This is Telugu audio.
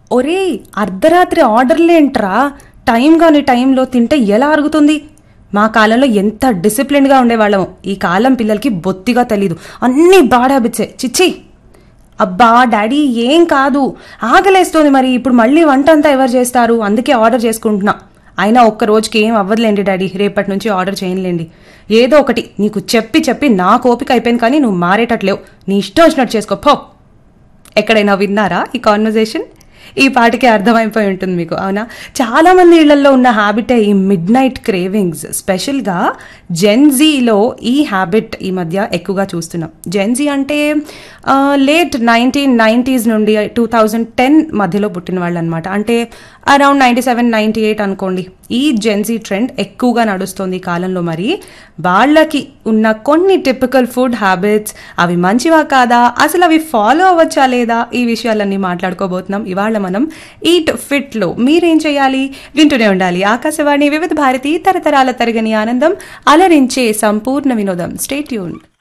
ఒరే అర్ధరాత్రి ఆర్డర్లేంట్రా టైం కాని టైంలో తింటే ఎలా అరుగుతుంది మా కాలంలో ఎంత డిసిప్లిన్గా ఉండేవాళ్ళము ఈ కాలం పిల్లలకి బొత్తిగా తెలీదు అన్నీ బాడ్ హ్యాబిట్సే చిచ్చి అబ్బా డాడీ ఏం కాదు ఆకలేస్తోంది మరి ఇప్పుడు మళ్ళీ వంట అంతా ఎవరు చేస్తారు అందుకే ఆర్డర్ చేసుకుంటున్నా అయినా ఒక్క రోజుకి ఏం అవ్వదులేండి డాడీ రేపటి నుంచి ఆర్డర్ చేయనులేండి ఏదో ఒకటి నీకు చెప్పి చెప్పి నాకు ఓపిక అయిపోయింది కానీ నువ్వు మారేటట్లేవు నీ ఇష్టం వచ్చినట్టు చేసుకో పో ఎక్కడైనా విన్నారా ఈ కాన్వర్జేషన్ ఈ పాటికి అర్థమైపోయి ఉంటుంది మీకు అవునా చాలా మంది ఇళ్లలో ఉన్న హ్యాబిటే ఈ మిడ్ నైట్ క్రేవింగ్స్ స్పెషల్గా జెన్జీలో ఈ హ్యాబిట్ ఈ మధ్య ఎక్కువగా చూస్తున్నాం జెన్జీ అంటే లేట్ నైన్టీన్ నైంటీస్ నుండి టూ థౌజండ్ టెన్ మధ్యలో పుట్టిన వాళ్ళు అనమాట అంటే around ninety seven ninety eight అనుకోండి ఈ జెన్జీ ట్రెండ్ ఎక్కువగా నడుస్తుంది ఈ కాలంలో మరి వాళ్ళకి ఉన్న కొన్ని టిపికల్ ఫుడ్ హ్యాబిట్స్ అవి మంచివా కాదా అసలు అవి ఫాలో అవ్వచ్చా లేదా ఈ విషయాలన్నీ మాట్లాడుకోబోతున్నాం ఇవాళ మనం ఈట్ ఫిట్ లో మీరేం చేయాలి వింటూనే ఉండాలి ఆకాశవాణి వివిధ భారతి తరతరాల తరగని ఆనందం అలరించే సంపూర్ణ వినోదం స్టేట్యూన్